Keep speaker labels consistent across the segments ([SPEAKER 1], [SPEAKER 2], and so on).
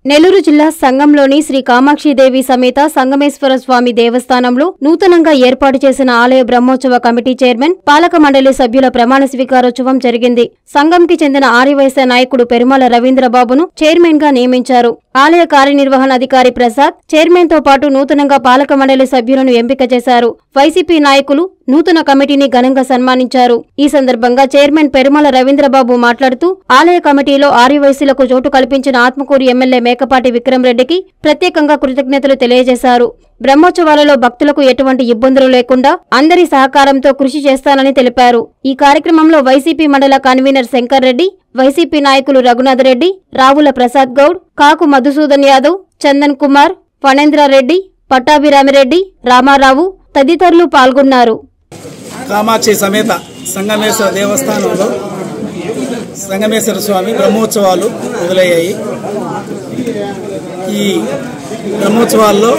[SPEAKER 1] నెల్లూరు జిల్లా సంఘంలోని శ్రీ కామాక్షిదేవి సమేత సంగమేశ్వర స్వామి దేవస్థానంలో నూతనంగా ఏర్పాటు చేసిన ఆలయ బ్రహ్మోత్సవ కమిటీ చైర్మన్ పాలక మండలి సభ్యుల ప్రమాణ స్వీకారోత్సవం జరిగింది సంఘంకి చెందిన ఆర్యవైశ్య నాయకుడు పెరుమల రవీంద్రబాబును చైర్మన్ గా నియమించారు ఆలయ కార్యనిర్వహణాధికారి ప్రసాద్ చైర్మన్ తో పాటు నూతనంగా పాలక మండలి సభ్యులను ఎంపిక చేశారు వైసీపీ నాయకులు నూతన కమిటీని ఘనంగా సన్మానించారు ఈ సందర్భంగా చైర్మన్ పెరుమల రవీంద్రబాబు మాట్లాడుతూ ఆలయ కమిటీలో ఆర్యవైశ్యులకు చోటు కల్పించిన ఆత్మకూరు ఎమ్మెల్యే మేకపాటి విక్రమరెడ్డికి ప్రత్యేకంగా కృతజ్ఞతలు తెలియజేశారు బ్రహ్మోత్సవాలలో భక్తులకు ఎటువంటి ఇబ్బందులు లేకుండా అందరి సహకారంతో కృషి చేస్తానని తెలిపారు ఈ కార్యక్రమంలో వైసీపీ మండల కన్వీనర్ శంకర్ రెడ్డి వైసీపీ నాయకులు రఘునాథ్ రెడ్డి రావుల ప్రసాద్ గౌడ్ కాకు మధుసూదన్ యాదవ్ చందన్ కుమార్ ఫణేంద్రారెడ్డి పట్టాభిరామిరెడ్డి రామారావు తదితరులు పాల్గొన్నారు
[SPEAKER 2] కామాక్షి సమేత సంగమేశ్వర దేవస్థానంలో సంగమేశ్వర స్వామి బ్రహ్మోత్సవాలు మొదలయ్యాయి ఈ బ్రహ్మోత్సవాల్లో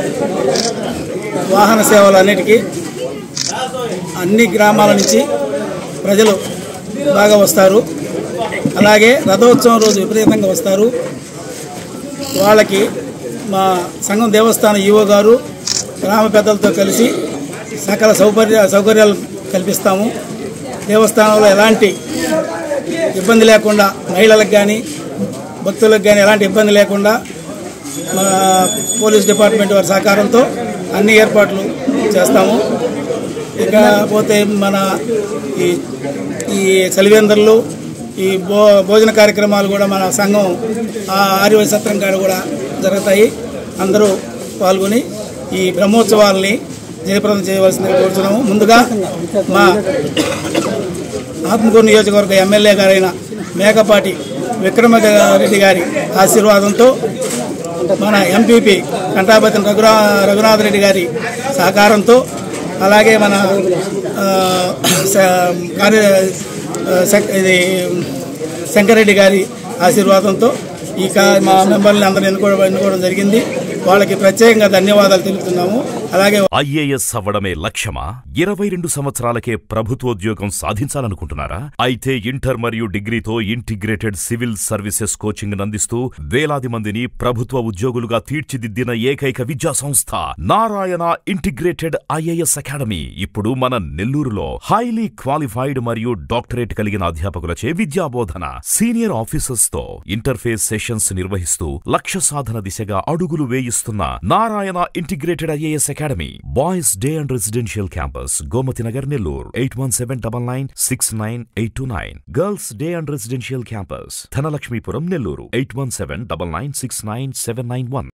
[SPEAKER 2] వాహన సేవలు అన్నిటికీ అన్ని గ్రామాల నుంచి ప్రజలు బాగా వస్తారు అలాగే రథోత్సవం రోజు విపరీతంగా వస్తారు వాళ్ళకి మా సంఘం దేవస్థానం ఈవో గారు గ్రామ పెద్దలతో కలిసి సకల సౌకర్య సౌకర్యాలు కల్పిస్తాము దేవస్థానంలో ఎలాంటి ఇబ్బంది లేకుండా మహిళలకు కానీ భక్తులకు కానీ ఎలాంటి ఇబ్బంది లేకుండా మా పోలీస్ డిపార్ట్మెంట్ వారి సహకారంతో అన్ని ఏర్పాట్లు చేస్తాము ఇక పోతే మన ఈ ఈ చలివేందర్లు ఈ భో భోజన కార్యక్రమాలు కూడా మన సంఘం ఆ ఆర్యవై సత్రం కాడ కూడా జరుగుతాయి అందరూ పాల్గొని ఈ బ్రహ్మోత్సవాల్ని జయప్రదం చేయవలసిందిగా కోరుతున్నాము ముందుగా మా ఆత్మకూరు నియోజకవర్గ ఎమ్మెల్యే గారైన మేకపాటి విక్రమరెడ్డి గారి ఆశీర్వాదంతో మన ఎంపీపీ కంటాపతి రఘురా రఘునాథ్ రెడ్డి గారి సహకారంతో అలాగే మన ఆ, స- కార్య ఆ, సెక్- ఇది శంకరెడ్డి గారి ఆశీర్వాదంతో ఈ కా మా మెంబర్ని అందరిని ఎన్నుకోవడం ఎన్నుకోవడం జరిగింది వాళ్ళకి ప్రత్యేకంగా ధన్యవాదాలు తెలుపుతున్నాము అలాగే
[SPEAKER 3] ఐఏఎస్ అవ్వడమే లక్ష్యమా ఇరవై రెండు సంవత్సరాలకే ప్రభుత్వోద్యోగం సాధించాలనుకుంటున్నారా అయితే ఇంటర్ మరియు డిగ్రీతో ఇంటిగ్రేటెడ్ సివిల్ సర్వీసెస్ కోచింగ్ అందిస్తూ వేలాది మందిని ప్రభుత్వ ఉద్యోగులుగా తీర్చిదిద్దిన ఏకైక విద్యా సంస్థ నారాయణ ఇంటిగ్రేటెడ్ ఐఏఎస్ అకాడమీ ఇప్పుడు మన నెల్లూరులో హైలీ క్వాలిఫైడ్ మరియు డాక్టరేట్ కలిగిన అధ్యాపకులచే విద్యాబోధన సీనియర్ ఆఫీసర్స్ తో ఇంటర్ఫేస్ సెషన్స్ నిర్వహిస్తూ లక్ష్య సాధన దిశగా అడుగులు వేయిస్తున్న Narayana integrated IAS academy boys day and residential campus Gomathi Nagar Nellore eight one seven double nine six nine eight two nine girls day and residential campus Dhanalakshmipuram Nellore eight one seven double nine six nine seven nine one